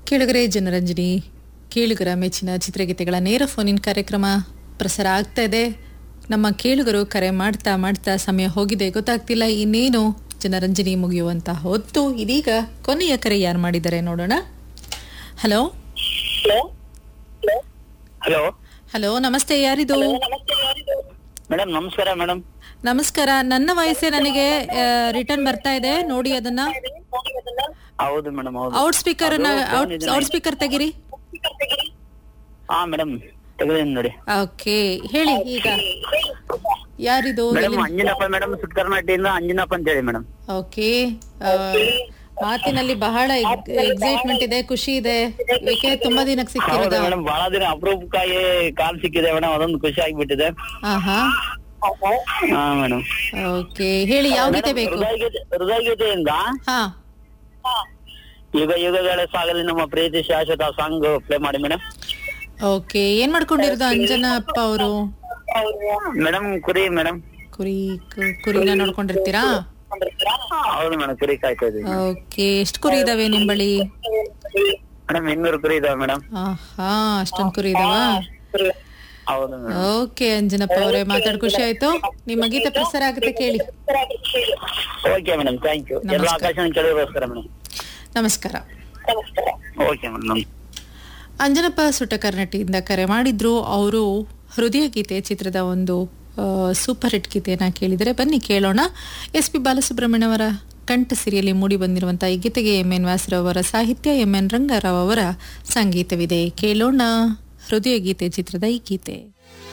ಕೇಳುಗರೆ ಜನರಂಜನಿ ಕೇಳುಗರ ಮೆಚ್ಚಿನ ಚಿತ್ರಗೀತೆಗಳ ನೇರ ಫೋನಿನ್ ಕಾರ್ಯಕ್ರಮ ಪ್ರಸಾರ ಆಗ್ತಾ ಇದೆ ನಮ್ಮ ಕೇಳುಗರು ಕರೆ ಮಾಡ್ತಾ ಮಾಡ್ತಾ ಸಮಯ ಹೋಗಿದೆ ಗೊತ್ತಾಗ್ತಿಲ್ಲ ಇನ್ನೇನು ಜನರಂಜನಿ ಮುಗಿಯುವಂತ ಹೊತ್ತು ಇದೀಗ ಕೊನೆಯ ಕರೆ ಯಾರು ಮಾಡಿದ್ದಾರೆ ನೋಡೋಣ ಹಲೋ ಹಲೋ ಹಲೋ ನಮಸ್ತೆ ಯಾರಿದು ಮೇಡಮ್ ನಮಸ್ಕಾರ ಮೇಡಮ್ ನಮಸ್ಕಾರ ನನ್ನ ವಯಸ್ಸೇ ನನಗೆ ರಿಟರ್ನ್ ಬರ್ತಾ ಇದೆ ನೋಡಿ ಅದನ್ನ ಹೌದು ಮೇಡಮ್ ಹೌದು ಔಟ್ ಸ್ಪೀಕರ್ ಔಟ್ ಸ್ಪೀಕರ್ ತೆಗಿರಿ ಹಾ ಮೇಡಮ್ ತೆಗೆದೇನು ನೋಡಿ ಓಕೆ ಹೇಳಿ ಈಗ ಯಾರಿದು ಮೇಡಮ್ ಅಂಜನಪ್ಪ ಮೇಡಮ್ ಸುತ್ತರ್ನಾಟಿಯಿಂದ ಅಂಜನಪ್ಪ ಅಂತ ಹೇಳಿ ಮೇಡಮ್ ಓಕೆ ಮಾತಿನಲ್ಲಿ ಬಹಳ ಎಕ್ಸೈಟ್ಮೆಂಟ್ ಇದೆ ಖುಷಿ ಇದೆ ಏಕೆ ತುಂಬಾ ದಿನಕ್ಕೆ ಹೌದು ಸಿಕ್ಕಿರೋದ ಮೇಡಮ್ ಬಹಳ ದಿನ ಅಪರೂಪಕ್ಕಾಗಿ ಕಾಲ್ ಸಿಕ್ಕಿದೆ ಮೇಡಮ್ ಅದೊಂದು ಖುಷಿ ಆಗ್ಬಿಟ್ಟಿದೆ ಆಹಾ ಹಾ ಮೇಡಮ್ ಓಕೆ ಹೇಳಿ ಯಾವ ಗೀತೆ ಬೇಕು ಹೃದಯ ಗೀತೆ ಹೃದಯ ಗೀತೆಯಿಂದ ಹಾ ಯುಗ ಯುಗಗಳ ಸಾಗಲಿ ನಮ್ಮ ಪ್ರೀತಿ ಶಾಶ್ವತ ಸಾಂಗ್ ಪ್ಲೇ ಮಾಡಿ ಮೇಡಮ್ ಓಕೆ ಏನ್ ಮಾಡ್ಕೊಂಡಿರೋದು ಅಂಜನಾ ಅಪ್ಪ ಅವರು ಮೇಡಮ್ ಕುರಿ ಮೇಡಮ್ ಕುರಿ ಕು- ಕುರಿನ ನೋಡ್ಕೊಂಡಿರ್ತೀರಾ ಹೌದು ಮೇಡಮ್ ಕುರಿ ಕಾಯ್ತಾ ಇದೀವಿ ಓಕೆ ಎಷ್ಟು ಕುರಿ ಇದಾವೆ ನಿಮ್ ಬಳಿ ಮೇಡಮ್ ಇನ್ನೂರು ಕುರಿ ಇದಾವೆ ಮೇಡಮ್ ಆಹಾ ಅಷ್ಟೊಂದ್ ಕುರಿ ಇದಾವ ಹೌದು ಮೇಡಮ್ ಓಕೆ ಅಂಜನಪ್ಪ ಅವರೇ ಮಾತಾಡ್ ಖುಷಿ ಆಯ್ತು ನಿಮ್ಮ ಗೀತೆ ಪ್ರಸಾರ ಆಗುತ್ತೆ ಕೇಳಿ ಓಕೆ ಮೇಡಮ್ ಥ್ಯಾಂಕ್ ಯು ಎಲ್ಲ ಆಕಾಶ ಕೇಳಿಗೋಸ್ಕರ ಮೇಡಮ್ ನಮಸ್ಕಾರ ಓಕೆ ಮೇಡಮ್ ಅಂಜನಪ್ಪ ಸುಟಕರ್ನಟಿಯಿಂದ ಕರೆ ಮಾಡಿದ್ರು ಅವರು ಹೃದಯ ಗೀತೆ ಚಿತ್ರದ ಒಂದು ಆ, ಸೂಪರ್ ಹಿಟ್ ಗೀತೆಯನ್ನ ಕೇಳಿದರೆ ಬನ್ನಿ ಕೇಳೋಣ ಎಸ್ ಪಿ ಬಾಲಸುಬ್ರಹ್ಮಣ್ಯ ಅವರ ಕಂಠ ಸಿರಿಯಲ್ಲಿ ಮೂಡಿ ಬಂದಿರುವಂತಹ ಈ ಗೀತೆಗೆ ಎಂ ಎನ್ ವಾಸರಾವ್ ಅವರ ಸಾಹಿತ್ಯ ಎಂ ಎನ್ ರಂಗಾರಾವ್ ಅವರ ಸಂಗೀತವಿದೆ ಕೇಳೋಣ ಹೃದಯ ಗೀತೆ ಚಿತ್ರದ ಈ ಗೀತೆ